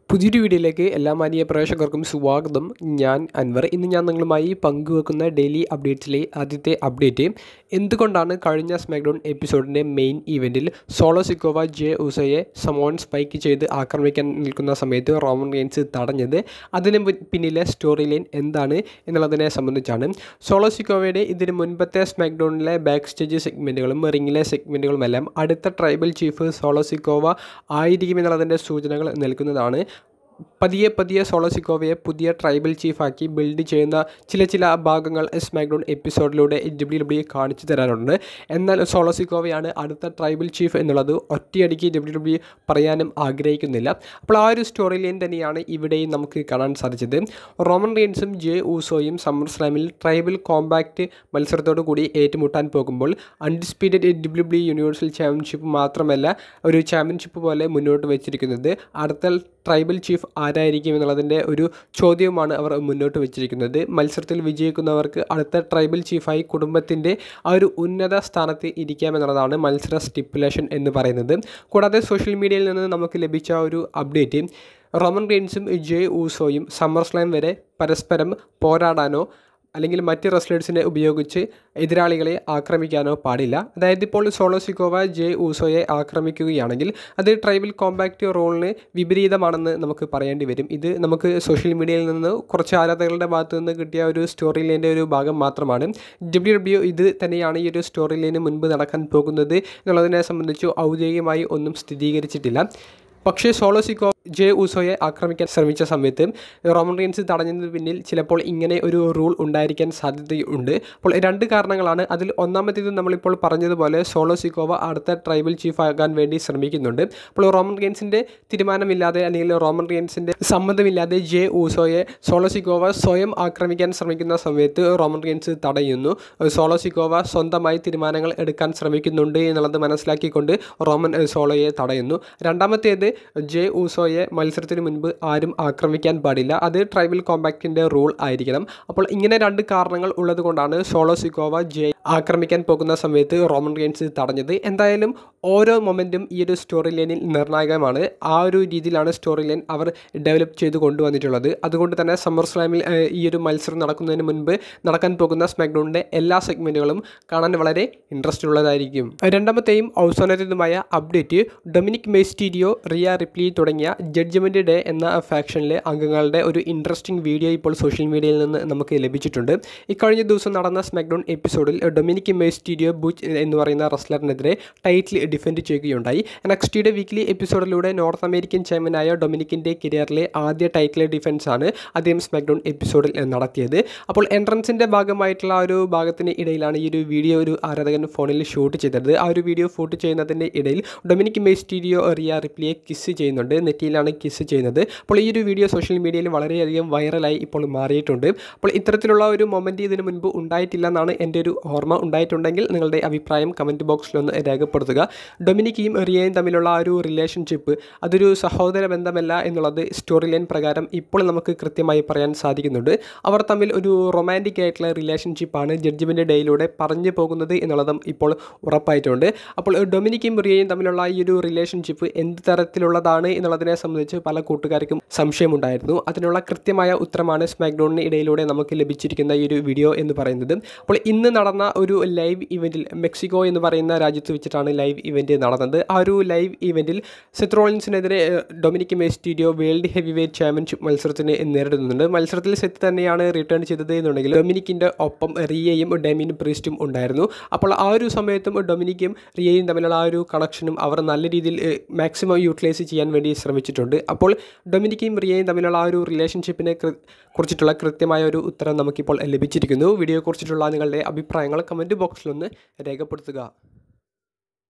പുതിയൊരു വീഡിയോയിലേക്ക് എല്ലാ മാന്യ പ്രേക്ഷകർക്കും സ്വാഗതം ഞാൻ അൻവർ ഇന്ന് ഞാൻ നിങ്ങളുമായി പങ്കുവെക്കുന്ന ഡെയിലി അപ്ഡേറ്റ്സിലെ ആദ്യത്തെ അപ്ഡേറ്റ് എന്തുകൊണ്ടാണ് കഴിഞ്ഞ സ്മാക്ഡൗൺ എപ്പിസോഡിൻ്റെ മെയിൻ ഇവൻറ്റിൽ സോളോ സിക്കോവ ജെ ഉസയെ സമോൺ സ്പൈക്ക് ചെയ്ത് ആക്രമിക്കാൻ നിൽക്കുന്ന സമയത്ത് റോമൻ റെയിൻസ് തടഞ്ഞത് അതിന് പി- പിന്നിലെ സ്റ്റോറി ലൈൻ എന്താണ് എന്നുള്ളതിനെ സംബന്ധിച്ചാണ് സോളോ സിക്കോവയുടെ ഇതിന് മുൻപത്തെ സ്മാക്ഡൗണിലെ ബാക്ക് സ്റ്റേജ് സെഗ്മെൻറ്റുകളും റിങ്ങിലെ സെഗ്മെൻറ്റുകളുമെല്ലാം അടുത്ത ട്രൈബൽ ചീഫ് സോളോ സിക്കോവ ആയിരിക്കുമെന്നുള്ളതിൻ്റെ സൂചനകൾ നൽകുന്നതാണ് പതിയെ പതിയെ സോളോസിക്കോവയെ പുതിയ ട്രൈബൽ ചീഫാക്കി ബിൽഡ് ചെയ്യുന്ന ചില ചില ഭാഗങ്ങൾ സ്മാക്ഡൗൺ എപ്പിസോഡിലൂടെ ഡബ്ല്യു ഡബ്ല്യു കാണിച്ചു തരാറുണ്ട് എന്നാൽ സോളോസിക്കോവയാണ് അടുത്ത ട്രൈബൽ ചീഫ് എന്നുള്ളത് ഒറ്റയടിക്ക് ഡബ്ല്യു ഡബ്ല്യു പറയാനും ആഗ്രഹിക്കുന്നില്ല അപ്പോൾ ആ ഒരു സ്റ്റോറി ലൈൻ തന്നെയാണ് ഇവിടെയും നമുക്ക് കാണാൻ സാധിച്ചത് റോമൻ റീൻസും ജെ ഊസോയും സമ്മർ സ്ലാമിൽ ട്രൈബൽ കോമ്പാക്റ്റ് മത്സരത്തോടു കൂടി ഏറ്റുമുട്ടാൻ പോകുമ്പോൾ undisputed W W universal championship മാത്രമല്ല ഒരു ചാമ്പ്യൻഷിപ്പ് പോലെ മുന്നോട്ട് വെച്ചിരിക്കുന്നത് അടുത്ത ട്രൈബൽ ചീഫ് ആരായിരിക്കും എന്നുള്ളതിൻ്റെ ഒരു ചോദ്യവുമാണ് അവർ മുന്നോട്ട് വെച്ചിരിക്കുന്നത് മത്സരത്തിൽ വിജയിക്കുന്നവർക്ക് അടുത്ത ട്രൈബൽ ചീഫായി കുടുംബത്തിൻ്റെ ആ ഒരു ഉന്നത സ്ഥാനത്ത് ഇരിക്കാമെന്നുള്ളതാണ് മത്സര സ്റ്റിപ്പുലേഷൻ എന്ന് പറയുന്നത് കൂടാതെ സോഷ്യൽ മീഡിയയിൽ നിന്ന് നമുക്ക് ലഭിച്ച ഒരു അപ്ഡേറ്റ് റോമൻ റെയിൻസും ജെ ഊസോയും സമ്മർ സ്ലാം വരെ പരസ്പരം പോരാടാനോ അല്ലെങ്കിൽ മറ്റ് റെസ്ലേഴ്സിനെ ഉപയോഗിച്ച് എതിരാളികളെ ആക്രമിക്കാനോ പാടില്ല അതായത് ഇപ്പോൾ സോളോസിക്കോവ ജെ ഊസോയെ ആക്രമിക്കുകയാണെങ്കിൽ അത് ട്രൈബൽ കോമ്പാക്റ്റ് റോളിന് വിപരീതമാണെന്ന് നമുക്ക് പറയേണ്ടി വരും ഇത് നമുക്ക് സോഷ്യൽ മീഡിയയിൽ നിന്ന് കുറച്ച് ആരാധകരുടെ ഭാഗത്തു നിന്ന് കിട്ടിയ ഒരു സ്റ്റോറി ലൈൻ്റെ ഒരു ഭാഗം മാത്രമാണ് ഡബ്ല്യു ഡബ്ല്യു ഇത് തന്നെയാണ് ഈ ഒരു സ്റ്റോറി ലൈന് മുൻപ് നടക്കാൻ പോകുന്നത് എന്നുള്ളതിനെ സംബന്ധിച്ച് ഔദ്യോഗികമായി ഒന്നും സ്ഥിരീകരിച്ചിട്ടില്ല പക്ഷേ സോളോസിക്കോ ജെ ഊസോയെ ആക്രമിക്കാൻ ശ്രമിച്ച സമയത്ത് റോമൻ റീൻസ് തടഞ്ഞതിന് പിന്നിൽ ചിലപ്പോൾ ഇങ്ങനെ ഒരു റൂൾ ഉണ്ടായിരിക്കാൻ സാധ്യതയുണ്ട് അപ്പോൾ രണ്ട് കാരണങ്ങളാണ് അതിൽ ഒന്നാമത്തേത് നമ്മളിപ്പോൾ പറഞ്ഞതുപോലെ സോളോസിക്കോവ അടുത്ത ട്രൈബൽ ചീഫ് ആകാൻ വേണ്ടി ശ്രമിക്കുന്നുണ്ട് അപ്പോൾ റോമൻ റീൻസിൻ്റെ തീരുമാനമില്ലാതെ അല്ലെങ്കിൽ റോമൻ റീൻസിൻ്റെ സമ്മതമില്ലാതെ ജെ ഊസോയെ സോളോസിക്കോവ സ്വയം ആക്രമിക്കാൻ ശ്രമിക്കുന്ന സമയത്ത് റോമൻ റീൻസ് തടയുന്നു സോളോസിക്കോവ സ്വന്തമായി തീരുമാനങ്ങൾ എടുക്കാൻ ശ്രമിക്കുന്നുണ്ട് എന്നുള്ളത് മനസ്സിലാക്കിക്കൊണ്ട് റോമൻ ഏഹ്, സോളോയെ തടയുന്നു രണ്ടാമത്തേത് ജെ ഊസോയെ മത്സരത്തിന് മുൻപ് ആരും ആക്രമിക്കാൻ പാടില്ല അത് ട്രൈബൽ കോമ്പാക്റ്റിൻ്റെ റൂൾ ആയിരിക്കണം അപ്പോൾ ഇങ്ങനെ രണ്ട് കാരണങ്ങൾ ഉള്ളത് കൊണ്ടാണ് സോളോ സിക്കോവ ജെ ആക്രമിക്കാൻ പോകുന്ന സമയത്ത് റോമൻ റെയിൻസ് തടഞ്ഞത് എന്തായാലും ഓരോ മൊമെൻറ്റും ഈ ഒരു സ്റ്റോറി ലൈനിൽ നിർണായകമാണ് ആ ഒരു രീതിയിലാണ് സ്റ്റോറി ലൈൻ അവർ ഡെവലപ്പ് ചെയ്ത് കൊണ്ടുവന്നിട്ടുള്ളത് അതുകൊണ്ട് തന്നെ സമ്മർ സ്ലാമിൽ ഏഹ്, ഈ ഒരു മത്സരം നടക്കുന്നതിന് മുൻപ് നടക്കാൻ പോകുന്ന സ്മാക്ഡൗണിൻ്റെ എല്ലാ സെഗ്മെൻറ്റുകളും കാണാൻ വളരെ ഇൻട്രസ്റ്റ് ഉള്ളതായിരിക്കും രണ്ടാമത്തെയും അവസാനത്തേതുമായ update Dominik Mysterio Rhea Ripley തുടങ്ങിയ ജഡ്ജ്മെൻറ്റ് ഡേ എന്ന ഫാക്ഷനിലെ അംഗങ്ങളുടെ ഒരു ഇൻട്രസ്റ്റിംഗ് വീഡിയോ ഇപ്പോൾ സോഷ്യൽ മീഡിയയിൽ നിന്ന് നമുക്ക് ലഭിച്ചിട്ടുണ്ട് ഇക്കഴിഞ്ഞ ദിവസം നടന്ന സ്മാക്ഡൗൺ എപ്പിസോഡിൽ ഡൊമിനിക് മെസ്റ്റീരിയോ ബുച്ച് എന്ന് പറയുന്ന റെസ്ലറിനെതിരെ ടൈറ്റിൽ ഡിഫെൻഡ് ചെയ്യുകയുണ്ടായി നെക്സ്റ്റിയുടെ വീക്ക്ലി എപ്പിസോഡിലൂടെ നോർത്ത് അമേരിക്കൻ ചാമ്പ്യനായ ഡൊമിനിക്കിൻ്റെ കരിയറിലെ ആദ്യ ടൈറ്റിൽ ഡിഫൻസ് ആണ് അദ്ദേഹം സ്മാക്ഡൗൺ എപ്പിസോഡിൽ നടത്തിയത് അപ്പോൾ എൻട്രൻസിൻ്റെ ഭാഗമായിട്ടുള്ള ആ ഒരു ഭാഗത്തിന് ഇടയിലാണ് ഈ ഒരു വീഡിയോ ഒരു ആരാധകൻ ഫോണിൽ ഷൂട്ട് ചെയ്തത് ആ ഒരു വീഡിയോ ഷൂട്ട് ചെയ്യുന്നതിൻ്റെ ഇടയിൽ ഡൊമിനിക് മെസ്റ്റീരിയോ റിയ റിപ്ലിയെ കിസ് ചെയ്യുന്നുണ്ട് നെറ്റിയിലാണ് കിസ് ചെയ്യുന്നത് അപ്പോൾ ഈ ഒരു വീഡിയോ സോഷ്യൽ മീഡിയയിൽ വളരെയധികം വൈറലായി ഇപ്പോൾ മാറിയിട്ടുണ്ട് അപ്പോൾ ഇത്തരത്തിലുള്ള ഒരു മൊമെൻറ്റ് ഇതിന് മുൻപ് ഉണ്ടായിട്ടില്ല എന്നാണ് എൻ്റെ ഒരു ഓർമ്മ ഉണ്ടായിട്ടുണ്ടെങ്കിൽ നിങ്ങളുടെ അഭിപ്രായം കമൻറ്റ് ബോക്സിലൊന്ന് രേഖപ്പെടുത്തുക ഡൊമിനിക്കയും റിയയും തമ്മിലുള്ള ആ ഒരു റിലേഷൻഷിപ്പ് അതൊരു സഹോദര ബന്ധമല്ല എന്നുള്ളത് സ്റ്റോറി ലൈൻ പ്രകാരം ഇപ്പോൾ നമുക്ക് കൃത്യമായി പറയാൻ സാധിക്കുന്നുണ്ട് അവർ തമ്മിൽ ഒരു റൊമാൻറ്റിക് ആയിട്ടുള്ള റിലേഷൻഷിപ്പാണ് ജഡ്ജ്മെൻറ്റ് ഡേയിലൂടെ പറഞ്ഞു പോകുന്നത് എന്നുള്ളതും ഇപ്പോൾ ഉറപ്പായിട്ടുണ്ട് അപ്പോൾ ഡൊമിനിക്കും റിയയും തമ്മിലുള്ള ഈ ഒരു റിലേഷൻഷിപ്പ് എന്ത് തരത്തിലുള്ളതാണ് എന്നുള്ളതിനെ സംബന്ധിച്ച് പല കൂട്ടുകാർക്കും സംശയമുണ്ടായിരുന്നു അതിനുള്ള കൃത്യമായ ഉത്തരമാണ് സ്മാക്ഡൗണിന് ഇടയിലൂടെ നമുക്ക് ലഭിച്ചിരിക്കുന്ന ഈ ഒരു വീഡിയോ എന്ന് പറയുന്നത് അപ്പോൾ ഇന്ന് നടന്ന ഒരു ലൈവ് ഇവൻറ്റിൽ മെക്സിക്കോ എന്ന് പറയുന്ന രാജ്യത്ത് വെച്ചിട്ടാണ് ലൈവ് ഇവൻറ്റ് നടന്നത് ആ ഒരു ലൈവ് ഇവൻറ്റിൽ സെത്രോളിൻസിനെതിരെ ഏഹ്, Dominik Mysterio world heavyweight championship മത്സരത്തിന് നേരിടുന്നുണ്ട് മത്സരത്തിൽ സെത്ത് തന്നെയാണ് റിട്ടേൺ ചെയ്തത് എന്നുണ്ടെങ്കിൽ ഡൊമിനിക്കിൻ്റെ ഒപ്പം റിയയും ഡെമിൻ പ്രീസ്റ്റും ഉണ്ടായിരുന്നു അപ്പോൾ ആ ഒരു സമയത്തും ഡൊമിനിക്കും റിയയും തമ്മിലുള്ള ആ ഒരു കണക്ഷനും അവർ നല്ല രീതിയിൽ മാക്സിമം യൂട്ടിലൈസ് ചെയ്യാൻ വേണ്ടി ശ്രമിച്ചിട്ടുണ്ട് അപ്പോൾ ഡൊമിനിക്കും റിയയും തമ്മിലുള്ള ആ ഒരു റിലേഷൻഷിപ്പിനെ കൃ- കുറിച്ചിട്ടുള്ള കൃത്യമായ ഒരു ഉത്തരം നമുക്കിപ്പോൾ ലഭിച്ചിരിക്കുന്നു വീഡിയോയെക്കുറിച്ചിട്ടുള്ള നിങ്ങളുടെ അഭിപ്രായങ്ങൾ കമൻറ്റ് ബോക്സിലൊന്ന് രേഖപ്പെടുത്തുക